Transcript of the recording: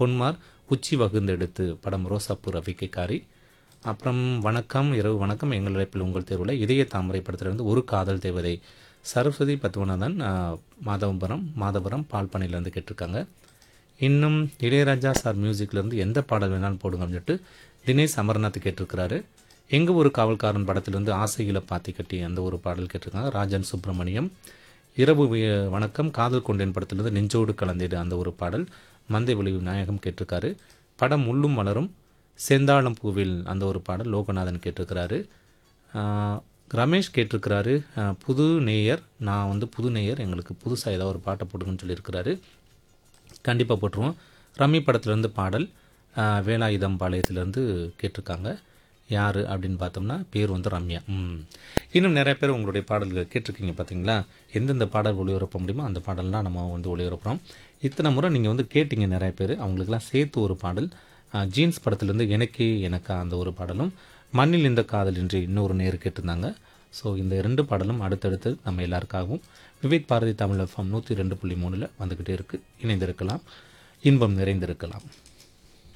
பொன்மார் உச்சி வகுந்தெடுத்து படம் ரோசாப்பூர் ரவிக்கைக்காரி அப்புறம் வணக்கம் இரவு வணக்கம் எங்கள் இழைப்பில் உங்கள் தேர்வில் இதய தாமரை படத்திலிருந்து ஒரு காதல் தேவதை சரஸ்வதி பத்மநாதன் ஆஹ், மாதவபுரம் மாதவரம் பால்பனையிலேருந்து கேட்டிருக்காங்க இன்னும் இளையராஜா சார் மியூசிக்லேருந்து எந்த பாடல் வேணாலும் போடுங்க அப்படின்னு சொல்லிட்டு தினேஷ் அமர்நாத் கேட்டிருக்கிறாரு எங்கள் ஒரு காவல்காரன் படத்திலிருந்து ஆசையில பாத்தி கட்டி அந்த ஒரு பாடல் கேட்டிருக்காங்க ராஜன் சுப்பிரமணியம் இரவு வி- வணக்கம் காதல் கொண்டேன் படத்திலிருந்து நெஞ்சோடு கலந்தேடு அந்த ஒரு பாடல் மந்தை விளைவு நாயகம் கேட்டிருக்காரு படம் முள்ளும் மலரும் செந்தாளம் பூவில் அந்த ஒரு பாடல் லோகநாதன் கேட்டிருக்கிறாரு ஆஹ், ரமேஷ் கேட்டிருக்கிறாரு ஆஹ், புது நேயர் நான் வந்து புது நேயர் எங்களுக்கு புதுசாக ஏதாவது ஒரு பாட்டை போட்டுங்கன்னு சொல்லியிருக்கிறாரு கண்டிப்பாக போட்டுருவோம் ரம்மி படத்துலேருந்து பாடல் ஆஹ், வேலாயுதம் பாளையத்துலேருந்து கேட்டிருக்காங்க யார் அப்படின்னு பார்த்தோம்னா பேர் வந்து ரம்யா ம் இன்னும் நிறைய பேர் உங்களுடைய பாடல்கள் கேட்டிருக்கீங்க பார்த்தீங்களா எந்தெந்த பாடல் ஒளிபரப்ப முடியுமோ அந்த பாடல்லாம் நம்ம வந்து ஒளிபரப்புகிறோம் இத்தனை முறை நீங்கள் வந்து கேட்டீங்க நிறைய பேர் அவங்களுக்கெல்லாம் சேர்த்து ஒரு பாடல் ஆஹ், ஜீன்ஸ் படத்துலேருந்து எனக்கே எனக்கா அந்த ஒரு பாடலும் மண்ணில் இந்த காதல் என்று இன்னொரு நேர் கேட்டிருந்தாங்க ஸோ இந்த ரெண்டு பாடலும் அடுத்தடுத்து நம்ம எல்லாருக்காகவும் விவேக் பாரதி தமிழ் எஃப்எம் நூற்றி ரெண்டு புள்ளி மூணில் வந்துக்கிட்டே இருக்குது இணைந்திருக்கலாம் இன்பம் நிறைந்திருக்கலாம்